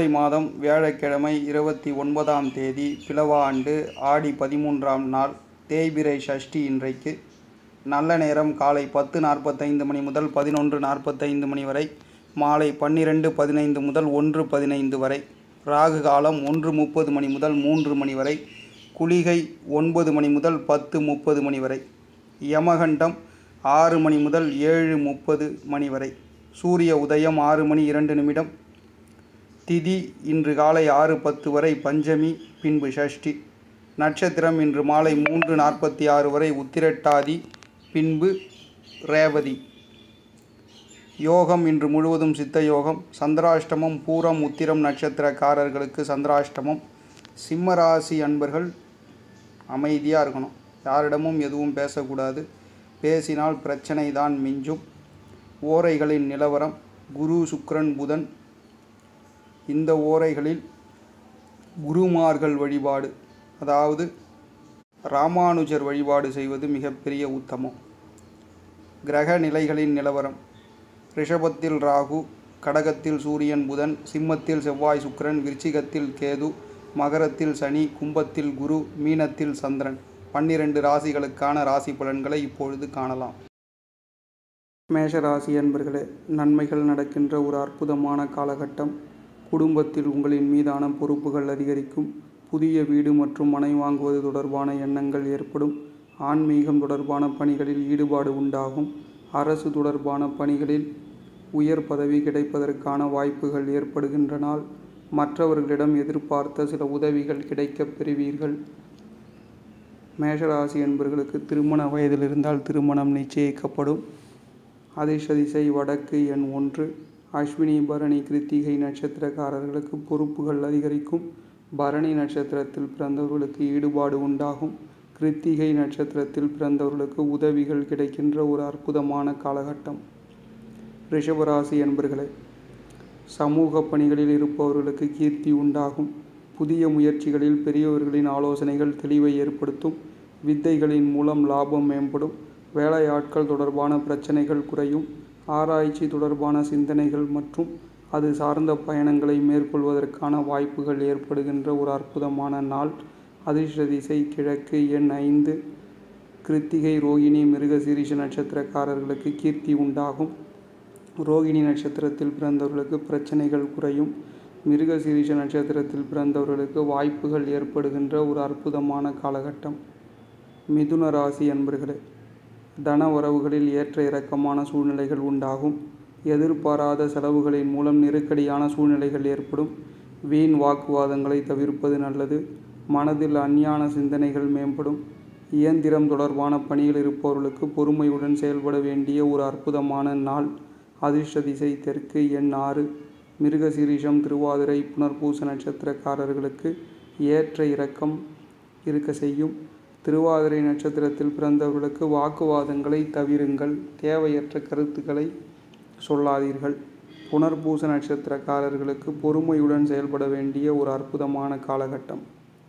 ஜூலை மாதம் வியாழக்கிழமை இருபத்தி ஒன்பதாம் தேதி பிலவ ஆண்டு ஆடி பதிமூன்றாம் நாள் தேய்பிறை சஷ்டி இன்றைக்கு நல்ல நேரம் காலை பத்து நாற்பத்தைந்து மணி முதல் பதினொன்று நாற்பத்தைந்து மணி வரை மாலை பன்னிரெண்டு பதினைந்து முதல் ஒன்று பதினைந்து வரை ராகு காலம் ஒன்று முப்பது மணி முதல் மூன்று மணி வரை குளிகை ஒன்பது மணி முதல் பத்து முப்பது மணி வரை யமகண்டம் ஆறு மணி முதல் ஏழு முப்பது மணி வரை சூரிய உதயம் ஆறு மணி இரண்டு நிமிடம் திதி இன்று காலை ஆறு பத்து வரை பஞ்சமி பின்பு ஷஷ்டி நட்சத்திரம் இன்று மாலை மூன்று நாற்பத்தி ஆறு வரை உத்திரட்டாதி பின்பு ரேவதி யோகம் இன்று முழுவதும் சித்த யோகம் சந்திராஷ்டமம் பூரம் உத்திரம் நட்சத்திரக்காரர்களுக்கு சந்திராஷ்டமம் சிம்ம ராசி அன்பர்கள் அமைதியாக இருக்கணும் யாரிடமும் எதுவும் பேசக்கூடாது பேசினால் பிரச்சனை தான் மிஞ்சும் ஓரைகளின் நிலவரம் குரு சுக்கிரன் புதன் இந்த ஓரைகளில் குருமார்கள் வழிபாடு அதாவது ராமானுஜர் வழிபாடு செய்வது மிகப்பெரிய உத்தமம் கிரக நிலைகளின் நிலவரம் ரிஷபத்தில் ராகு கடகத்தில் சூரியன் புதன் சிம்மத்தில் செவ்வாய் சுக்கிரன் விருச்சிகத்தில் கேது மகரத்தில் சனி கும்பத்தில் குரு மீனத்தில் சந்திரன் பன்னிரண்டு ராசிகளுக்கான ராசி பலன்களை இப்பொழுது காணலாம் மேஷ ராசி அன்பர்களே நன்மைகள் நடக்கின்ற ஒரு அற்புதமான காலகட்டம் குடும்பத்தில் உங்களின் மீதான பொறுப்புகள் அதிகரிக்கும் புதிய வீடு மற்றும் மனை வாங்குவது தொடர்பான எண்ணங்கள் ஏற்படும் ஆன்மீகம் தொடர்பான பணிகளில் ஈடுபாடு உண்டாகும் அரசு தொடர்பான பணிகளில் உயர் பதவி கிடைப்பதற்கான வாய்ப்புகள் ஏற்படுகின்ற நாள் மற்றவர்களிடம் எதிர்பார்த்த சில உதவிகள் கிடைக்கப் பெறுவீர்கள் மேஷராசி என்பவர்களுக்கு திருமண வயதில் இருந்தால் திருமணம் நிச்சயிக்கப்படும் அதிர்ஷ திசை வடக்கு எண் ஒன்று அஸ்வினி பரணி கிருத்திகை நட்சத்திரக்காரர்களுக்கு பொறுப்புகள் அதிகரிக்கும் பரணி நட்சத்திரத்தில் பிறந்தவர்களுக்கு ஈடுபாடு உண்டாகும் கிருத்திகை நட்சத்திரத்தில் பிறந்தவர்களுக்கு உதவிகள் கிடைக்கின்ற ஒரு அற்புதமான காலகட்டம் ரிஷபராசி என்பர்களே சமூக பணிகளில் இருப்பவர்களுக்கு கீர்த்தி உண்டாகும் புதிய முயற்சிகளில் பெரியவர்களின் ஆலோசனைகள் தெளிவை ஏற்படுத்தும் வித்தைகளின் மூலம் லாபம் மேம்படும் வேலையாட்கள் தொடர்பான பிரச்சனைகள் குறையும் ஆராய்ச்சி தொடர்பான சிந்தனைகள் மற்றும் அது சார்ந்த பயணங்களை மேற்கொள்வதற்கான வாய்ப்புகள் ஏற்படுகின்ற ஒரு அற்புதமான நாள் அதிர்ஷ்ட திசை கிழக்கு எண் ஐந்து கிருத்திகை ரோகிணி மிருகசீரிஷ நட்சத்திரக்காரர்களுக்கு கீர்த்தி உண்டாகும் ரோகிணி நட்சத்திரத்தில் பிறந்தவர்களுக்கு பிரச்சனைகள் குறையும் மிருகசீரிஷ நட்சத்திரத்தில் பிறந்தவர்களுக்கு வாய்ப்புகள் ஏற்படுகின்ற ஒரு அற்புதமான காலகட்டம் மிதுன ராசி அன்பர்களே தன வரவுகளில் ஏற்ற இறக்கமான சூழ்நிலைகள் உண்டாகும் எதிர்பாராத செலவுகளின் மூலம் நெருக்கடியான சூழ்நிலைகள் ஏற்படும் வீண் வாக்குவாதங்களை தவிர்ப்பது நல்லது மனதில் அஞ்ஞான சிந்தனைகள் மேம்படும் இயந்திரம் தொடர்பான பணியில் இருப்பவர்களுக்கு பொறுமையுடன் செயல்பட வேண்டிய ஒரு அற்புதமான நாள் அதிர்ஷ்ட திசை தெற்கு எண் ஆறு மிருகசீரிஷம் திருவாதிரை புனர்பூச நட்சத்திரக்காரர்களுக்கு ஏற்ற இறக்கம் இருக்க செய்யும் திருவாதிரை நட்சத்திரத்தில் பிறந்தவர்களுக்கு வாக்குவாதங்களை தவிருங்கள் தேவையற்ற கருத்துக்களை சொல்லாதீர்கள் புனர்பூச நட்சத்திரக்காரர்களுக்கு பொறுமையுடன் செயல்பட வேண்டிய ஒரு அற்புதமான காலகட்டம்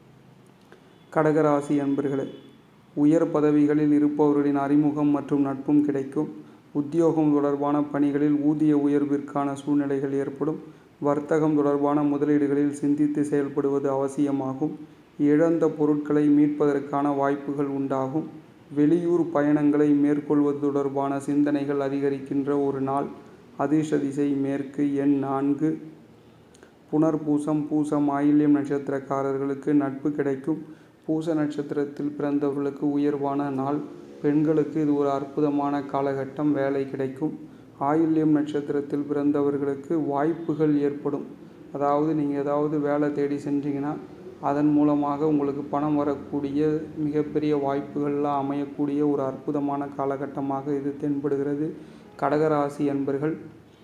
கடகராசி அன்பர்களே உயர் பதவிகளில் இருப்பவர்களின் அறிமுகம் மற்றும் நட்பும் கிடைக்கும் உத்தியோகம் தொடர்பான பணிகளில் ஊதிய உயர்விற்கான சூழ்நிலைகள் ஏற்படும் வர்த்தகம் தொடர்பான முதலீடுகளில் சிந்தித்து செயல்படுவது அவசியமாகும் இழந்த பொருட்களை மீட்பதற்கான வாய்ப்புகள் உண்டாகும் வெளியூர் பயணங்களை மேற்கொள்வது தொடர்பான சிந்தனைகள் அதிகரிக்கின்ற ஒரு நாள் அதிர்ஷ்ட திசை மேற்கு எண் நான்கு புனர்பூசம் பூசம் ஆயில்யம் நட்சத்திரக்காரர்களுக்கு நட்பு கிடைக்கும் பூச நட்சத்திரத்தில் பிறந்தவர்களுக்கு உயர்வான நாள் பெண்களுக்கு இது ஒரு அற்புதமான காலகட்டம் வேலை கிடைக்கும் ஆயில்யம் நட்சத்திரத்தில் பிறந்தவர்களுக்கு வாய்ப்புகள் ஏற்படும் அதாவது நீங்கள் ஏதாவது வேலை தேடி செஞ்சீங்கன்னா அதன் மூலமாக உங்களுக்கு பணம் வரக்கூடிய மிகப்பெரிய வாய்ப்புகள்லாம் அமையக்கூடிய ஒரு அற்புதமான காலகட்டமாக இது தென்படுகிறது கடகராசி அன்பர்கள்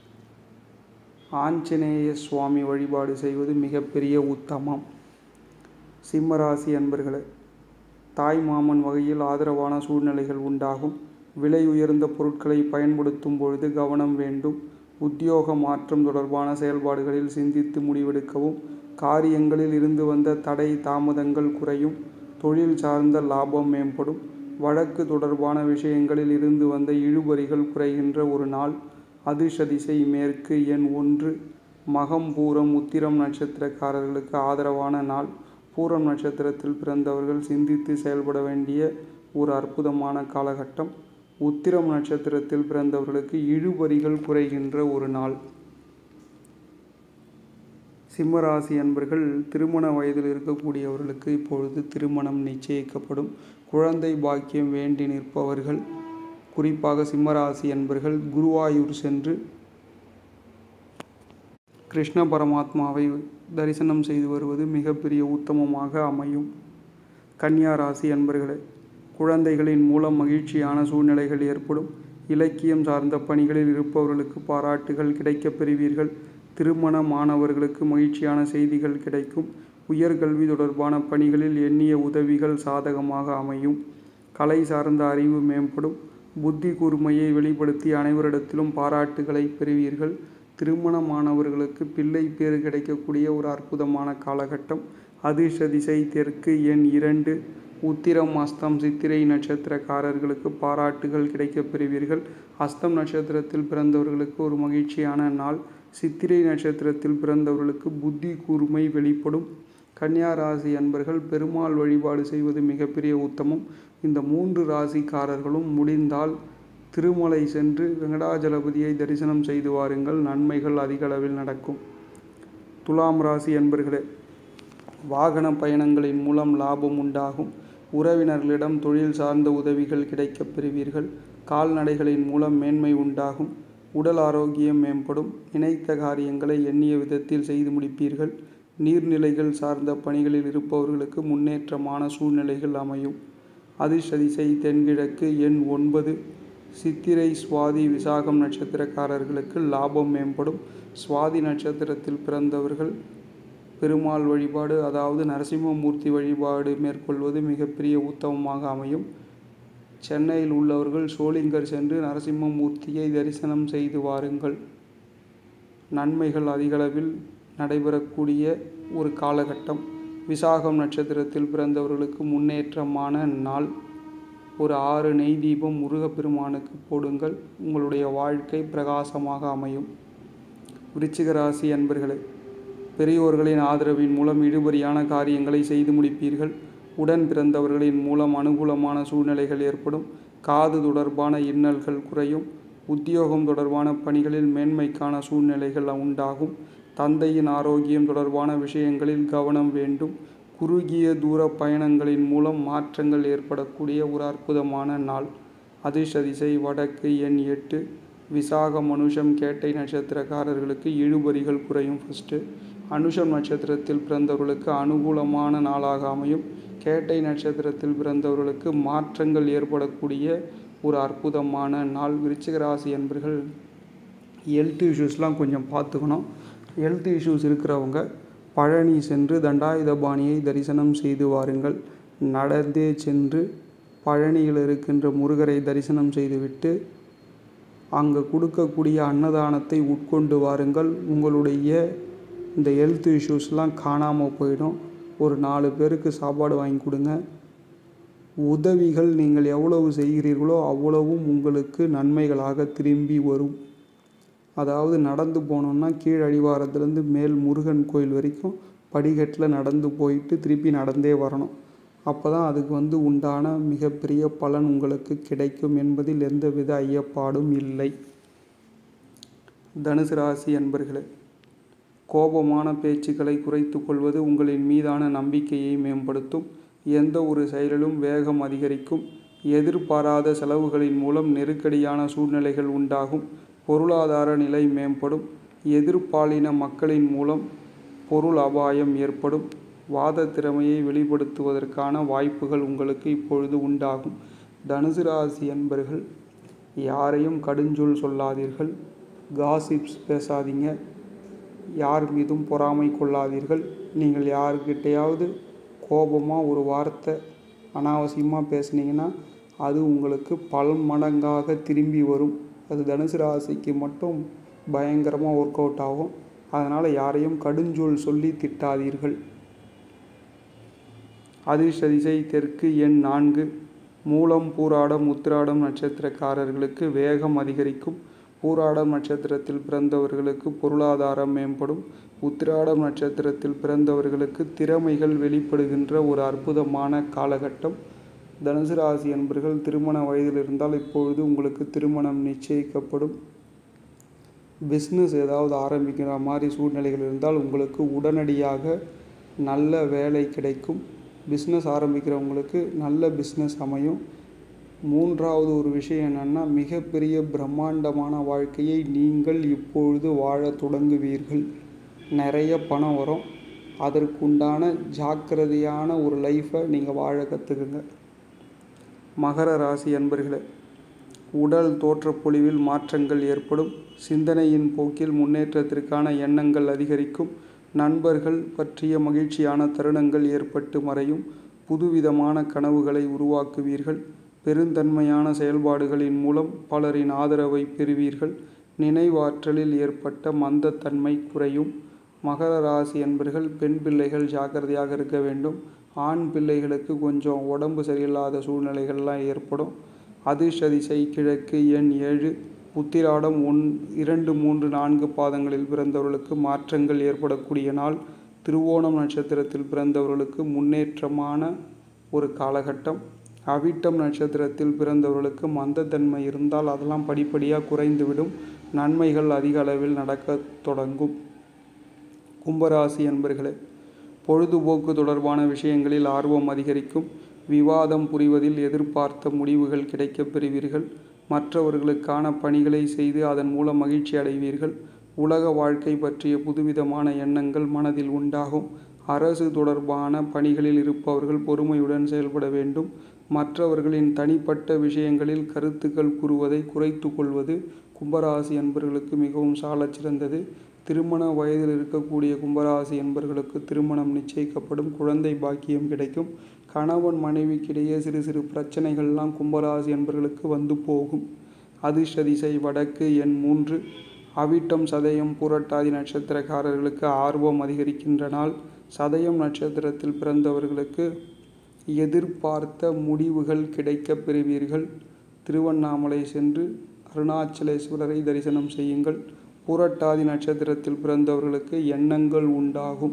ஆஞ்சநேய சுவாமி வழிபாடு செய்வது மிகப்பெரிய உத்தமம் சிம்மராசி அன்பர்களே தாய் மாமன் வகையில் ஆதரவான சூழ்நிலைகள் உண்டாகும் விலை உயர்ந்த பொருட்களை பயன்படுத்தும் பொழுது கவனம் வேண்டும் உத்தியோக மாற்றம் தொடர்பான செயல்பாடுகளில் சிந்தித்து முடிவெடுக்கவும் காரியங்களில் இருந்து வந்த தடை தாமதங்கள் குறையும் தொழில் சார்ந்த லாபம் மேம்படும் வழக்கு தொடர்பான விஷயங்களில் இருந்து வந்த இழுபறிகள் குறைகின்ற ஒரு நாள் அதிர்ஷ்ட திசை மேற்கு எண் ஒன்று மகம் பூரம் உத்திரம் நட்சத்திரக்காரர்களுக்கு ஆதரவான நாள் பூரம் நட்சத்திரத்தில் பிறந்தவர்கள் சிந்தித்து செயல்பட வேண்டிய ஒரு அற்புதமான காலகட்டம் உத்திரம் நட்சத்திரத்தில் பிறந்தவர்களுக்கு இழுபறிகள் குறைகின்ற ஒரு நாள் சிம்மராசி அன்பர்கள் திருமண வயதில் இருக்கக்கூடியவர்களுக்கு இப்பொழுது திருமணம் நிச்சயிக்கப்படும் குழந்தை பாக்கியம் வேண்டி நிற்பவர்கள் குறிப்பாக சிம்மராசி அன்பர்கள் குருவாயூர் சென்று கிருஷ்ண பரமாத்மாவை தரிசனம் செய்து வருவது மிகப்பெரிய உத்தமமாக அமையும் கன்னியா ராசி அன்பர்களே குழந்தைகளின் மூலம் மகிழ்ச்சியான சூழ்நிலைகள் ஏற்படும் இலக்கியம் சார்ந்த பணிகளில் இருப்பவர்களுக்கு பாராட்டுகள் கிடைக்கப் பெறுவீர்கள் திருமண மாணவர்களுக்கு மகிழ்ச்சியான செய்திகள் கிடைக்கும் உயர்கல்வி தொடர்பான பணிகளில் எண்ணிய உதவிகள் சாதகமாக அமையும் கலை சார்ந்த அறிவு மேம்படும் புத்தி கூர்மையை வெளிப்படுத்தி அனைவரிடத்திலும் பாராட்டுகளை பெறுவீர்கள் திருமணமானவர்களுக்கு பிள்ளை பேறு கிடைக்கக்கூடிய ஒரு அற்புதமான காலகட்டம் அதிர்ஷ்ட திசை தெற்கு எண் இரண்டு உத்திரம் அஸ்தம் சித்திரை நட்சத்திரக்காரர்களுக்கு பாராட்டுகள் கிடைக்கப் பெறுவீர்கள் அஸ்தம் நட்சத்திரத்தில் பிறந்தவர்களுக்கு ஒரு மகிழ்ச்சியான நாள் சித்திரை நட்சத்திரத்தில் பிறந்தவர்களுக்கு புத்தி கூர்மை வெளிப்படும் கன்னியா ராசி அன்பர்கள் பெருமாள் வழிபாடு செய்வது மிகப்பெரிய உத்தமம் இந்த மூன்று ராசிக்காரர்களும் முடிந்தால் திருமலை சென்று வெங்கடாஜலபதியை தரிசனம் செய்து வாருங்கள் நன்மைகள் அதிக அளவில் நடக்கும் துலாம் ராசி அன்பர்களே வாகன பயணங்களின் மூலம் லாபம் உண்டாகும் உறவினர்களிடம் தொழில் சார்ந்த உதவிகள் கிடைக்கப் பெறுவீர்கள் கால்நடைகளின் மூலம் மேன்மை உண்டாகும் உடல் ஆரோக்கியம் மேம்படும் நினைத்த காரியங்களை எண்ணிய விதத்தில் செய்து முடிப்பீர்கள் நீர்நிலைகள் சார்ந்த பணிகளில் இருப்பவர்களுக்கு முன்னேற்றமான சூழ்நிலைகள் அமையும் அதிர்ஷ்ட திசை தென்கிழக்கு எண் ஒன்பது சித்திரை சுவாதி விசாகம் நட்சத்திரக்காரர்களுக்கு லாபம் மேம்படும் சுவாதி நட்சத்திரத்தில் பிறந்தவர்கள் பெருமாள் வழிபாடு அதாவது நரசிம்மமூர்த்தி வழிபாடு மேற்கொள்வது மிகப்பெரிய உத்தமமாக அமையும் சென்னையில் உள்ளவர்கள் சோளிங்கர் சென்று நரசிம்மமூர்த்தியை தரிசனம் செய்து வாருங்கள் நன்மைகள் அதிகளவில் நடைபெறக்கூடிய ஒரு காலகட்டம் விசாகம் நட்சத்திரத்தில் பிறந்தவர்களுக்கு முன்னேற்றமான நாள் ஒரு ஆறு நெய் தீபம் முருகப்பெருமானுக்கு போடுங்கள் உங்களுடைய வாழ்க்கை பிரகாசமாக அமையும் விருச்சிக ராசி அன்பர்களே பெரியோர்களின் ஆதரவின் மூலம் இழுபறியான காரியங்களை செய்து முடிப்பீர்கள் உடன் பிறந்தவர்களின் மூலம் அனுகூலமான சூழ்நிலைகள் ஏற்படும் காது தொடர்பான இன்னல்கள் குறையும் உத்தியோகம் தொடர்பான பணிகளில் மேன்மைக்கான சூழ்நிலைகள் உண்டாகும் தந்தையின் ஆரோக்கியம் தொடர்பான விஷயங்களில் கவனம் வேண்டும் குறுகிய தூர பயணங்களின் மூலம் மாற்றங்கள் ஏற்படக்கூடிய ஒரு அற்புதமான நாள் அதிர்ஷ்ட திசை வடக்கு எண் எட்டு விசாகம் அனுஷம் கேட்டை நட்சத்திரக்காரர்களுக்கு இழுபறிகள் குறையும் ஃபஸ்ட்டு அனுஷம் நட்சத்திரத்தில் பிறந்தவர்களுக்கு அனுகூலமான நாளாக அமையும் கேட்டை நட்சத்திரத்தில் பிறந்தவர்களுக்கு மாற்றங்கள் ஏற்படக்கூடிய ஒரு அற்புதமான நாள் விருச்சிக ராசி என்பர்கள் ஹெல்த் இஷ்யூஸ்லாம் கொஞ்சம் பார்த்துக்கணும் ஹெல்த் இஷ்யூஸ் இருக்கிறவங்க பழனி சென்று தண்டாயுதபாணியை தரிசனம் செய்து வாருங்கள் நடந்தே சென்று பழனியில் இருக்கின்ற முருகரை தரிசனம் செய்துவிட்டு அங்கே கொடுக்கக்கூடிய அன்னதானத்தை உட்கொண்டு வாருங்கள் உங்களுடைய இந்த ஹெல்த் இஷ்யூஸ்லாம் காணாமல் போயிடும் ஒரு நாலு பேருக்கு சாப்பாடு வாங்கி கொடுங்க உதவிகள் நீங்கள் எவ்வளவு செய்கிறீர்களோ அவ்வளவும் உங்களுக்கு நன்மைகளாக திரும்பி வரும் அதாவது நடந்து போனோம்னா கீழ் அடிவாரத்துலேருந்து மேல் முருகன் கோயில் வரைக்கும் படிக்கட்டில் நடந்து போயிட்டு திருப்பி நடந்தே வரணும் அப்போ தான் அதுக்கு வந்து உண்டான மிகப்பெரிய பலன் உங்களுக்கு கிடைக்கும் என்பதில் எந்தவித ஐயப்பாடும் இல்லை தனுசு ராசி அன்பர்களே கோபமான பேச்சுக்களை குறைத்து கொள்வது உங்களின் மீதான நம்பிக்கையை மேம்படுத்தும் எந்த ஒரு செயலிலும் வேகம் அதிகரிக்கும் எதிர்பாராத செலவுகளின் மூலம் நெருக்கடியான சூழ்நிலைகள் உண்டாகும் பொருளாதார நிலை மேம்படும் எதிர்பாலின மக்களின் மூலம் பொருள் அபாயம் ஏற்படும் வாத திறமையை வெளிப்படுத்துவதற்கான வாய்ப்புகள் உங்களுக்கு இப்பொழுது உண்டாகும் தனுசு ராசி என்பர்கள் யாரையும் கடுஞ்சொல் சொல்லாதீர்கள் காசிப்ஸ் பேசாதீங்க யார் மீதும் பொறாமை கொள்ளாதீர்கள் நீங்கள் யாருக்கிட்டையாவது கோபமாக ஒரு வார்த்தை அனாவசியமாக பேசுனீங்கன்னா அது உங்களுக்கு பல மடங்காக திரும்பி வரும் அது தனுசு ராசிக்கு மட்டும் பயங்கரமாக ஒர்க் அவுட் ஆகும் அதனால் யாரையும் கடுஞ்சொல் சொல்லி திட்டாதீர்கள் அதிர்ஷ்ட திசை தெற்கு எண் நான்கு மூலம் பூராடம் உத்திராடம் நட்சத்திரக்காரர்களுக்கு வேகம் அதிகரிக்கும் பூராடம் நட்சத்திரத்தில் பிறந்தவர்களுக்கு பொருளாதாரம் மேம்படும் உத்திராடம் நட்சத்திரத்தில் பிறந்தவர்களுக்கு திறமைகள் வெளிப்படுகின்ற ஒரு அற்புதமான காலகட்டம் தனுசு ராசி அன்பர்கள் திருமண வயதில் இருந்தால் இப்பொழுது உங்களுக்கு திருமணம் நிச்சயிக்கப்படும் பிஸ்னஸ் ஏதாவது ஆரம்பிக்கிற மாதிரி சூழ்நிலைகள் இருந்தால் உங்களுக்கு உடனடியாக நல்ல வேலை கிடைக்கும் பிஸ்னஸ் ஆரம்பிக்கிறவங்களுக்கு நல்ல பிஸ்னஸ் அமையும் மூன்றாவது ஒரு விஷயம் என்னென்னா மிகப்பெரிய பிரம்மாண்டமான வாழ்க்கையை நீங்கள் இப்பொழுது வாழத் தொடங்குவீர்கள் நிறைய பணம் வரும் அதற்குண்டான ஜாக்கிரதையான ஒரு லைஃப்பை நீங்கள் வாழ கற்றுக்குங்க மகர ராசி அன்பர்களே உடல் தோற்றப்பொழிவில் மாற்றங்கள் ஏற்படும் சிந்தனையின் போக்கில் முன்னேற்றத்திற்கான எண்ணங்கள் அதிகரிக்கும் நண்பர்கள் பற்றிய மகிழ்ச்சியான தருணங்கள் ஏற்பட்டு மறையும் புதுவிதமான கனவுகளை உருவாக்குவீர்கள் பெருந்தன்மையான செயல்பாடுகளின் மூலம் பலரின் ஆதரவை பெறுவீர்கள் நினைவாற்றலில் ஏற்பட்ட மந்தத்தன்மை குறையும் மகர ராசி என்பர்கள் பெண் பிள்ளைகள் ஜாக்கிரதையாக இருக்க வேண்டும் ஆண் பிள்ளைகளுக்கு கொஞ்சம் உடம்பு சரியில்லாத சூழ்நிலைகள்லாம் ஏற்படும் அதிர்ஷ்ட திசை கிழக்கு எண் ஏழு உத்திராடம் ஒன் இரண்டு மூன்று நான்கு பாதங்களில் பிறந்தவர்களுக்கு மாற்றங்கள் ஏற்படக்கூடிய நாள் திருவோணம் நட்சத்திரத்தில் பிறந்தவர்களுக்கு முன்னேற்றமான ஒரு காலகட்டம் அவிட்டம் நட்சத்திரத்தில் பிறந்தவர்களுக்கு மந்தத்தன்மை இருந்தால் அதெல்லாம் படிப்படியாக குறைந்துவிடும் நன்மைகள் அதிக அளவில் நடக்க தொடங்கும் கும்பராசி என்பர்களே பொழுதுபோக்கு தொடர்பான விஷயங்களில் ஆர்வம் அதிகரிக்கும் விவாதம் புரிவதில் எதிர்பார்த்த முடிவுகள் கிடைக்கப் பெறுவீர்கள் மற்றவர்களுக்கான பணிகளை செய்து அதன் மூலம் மகிழ்ச்சி அடைவீர்கள் உலக வாழ்க்கை பற்றிய புதுவிதமான எண்ணங்கள் மனதில் உண்டாகும் அரசு தொடர்பான பணிகளில் இருப்பவர்கள் பொறுமையுடன் செயல்பட வேண்டும் மற்றவர்களின் தனிப்பட்ட விஷயங்களில் கருத்துக்கள் கூறுவதை குறைத்து கொள்வது கும்பராசி என்பர்களுக்கு மிகவும் சாலச் சிறந்தது திருமண வயதில் இருக்கக்கூடிய கும்பராசி என்பர்களுக்கு திருமணம் நிச்சயிக்கப்படும் குழந்தை பாக்கியம் கிடைக்கும் கணவன் மனைவிக்கிடையே சிறு சிறு பிரச்சனைகள்லாம் கும்பராசி என்பர்களுக்கு வந்து போகும் அதிர்ஷ்ட திசை வடக்கு எண் மூன்று அவிட்டம் சதயம் புரட்டாதி நட்சத்திரக்காரர்களுக்கு ஆர்வம் அதிகரிக்கின்ற நாள் சதயம் நட்சத்திரத்தில் பிறந்தவர்களுக்கு எதிர்பார்த்த முடிவுகள் கிடைக்கப் பெறுவீர்கள் திருவண்ணாமலை சென்று அருணாச்சலேஸ்வரரை தரிசனம் செய்யுங்கள் பூரட்டாதி நட்சத்திரத்தில் பிறந்தவர்களுக்கு எண்ணங்கள் உண்டாகும்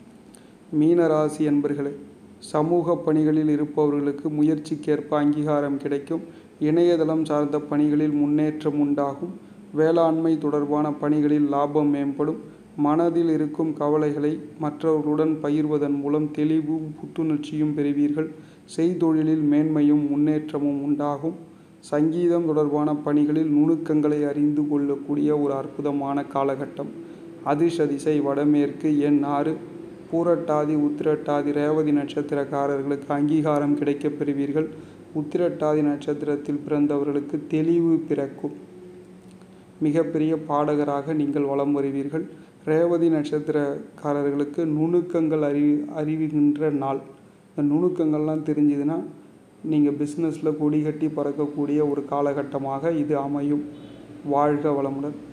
மீனராசி என்பர்களே சமூக பணிகளில் இருப்பவர்களுக்கு முயற்சிக்கேற்ப அங்கீகாரம் கிடைக்கும் இணையதளம் சார்ந்த பணிகளில் முன்னேற்றம் உண்டாகும் வேளாண்மை தொடர்பான பணிகளில் லாபம் மேம்படும் மனதில் இருக்கும் கவலைகளை மற்றவர்களுடன் பகிர்வதன் மூலம் தெளிவும் புத்துணர்ச்சியும் பெறுவீர்கள் செய்தொழிலில் மேன்மையும் முன்னேற்றமும் உண்டாகும் சங்கீதம் தொடர்பான பணிகளில் நுணுக்கங்களை அறிந்து கொள்ளக்கூடிய ஒரு அற்புதமான காலகட்டம் அதிர்ஷ்ட திசை வடமேற்கு எண் ஆறு பூரட்டாதி உத்திரட்டாதி ரேவதி நட்சத்திரக்காரர்களுக்கு அங்கீகாரம் கிடைக்கப் பெறுவீர்கள் உத்திரட்டாதி நட்சத்திரத்தில் பிறந்தவர்களுக்கு தெளிவு பிறக்கும் மிகப்பெரிய பாடகராக நீங்கள் வலம் வருவீர்கள் ரேவதி நட்சத்திரக்காரர்களுக்கு நுணுக்கங்கள் அறிவி அறிவுகின்ற நாள் இந்த நுணுக்கங்கள்லாம் தெரிஞ்சுதுன்னா நீங்கள் பிஸ்னஸில் கொடி கட்டி பறக்கக்கூடிய ஒரு காலகட்டமாக இது அமையும் வாழ்க வளமுடன்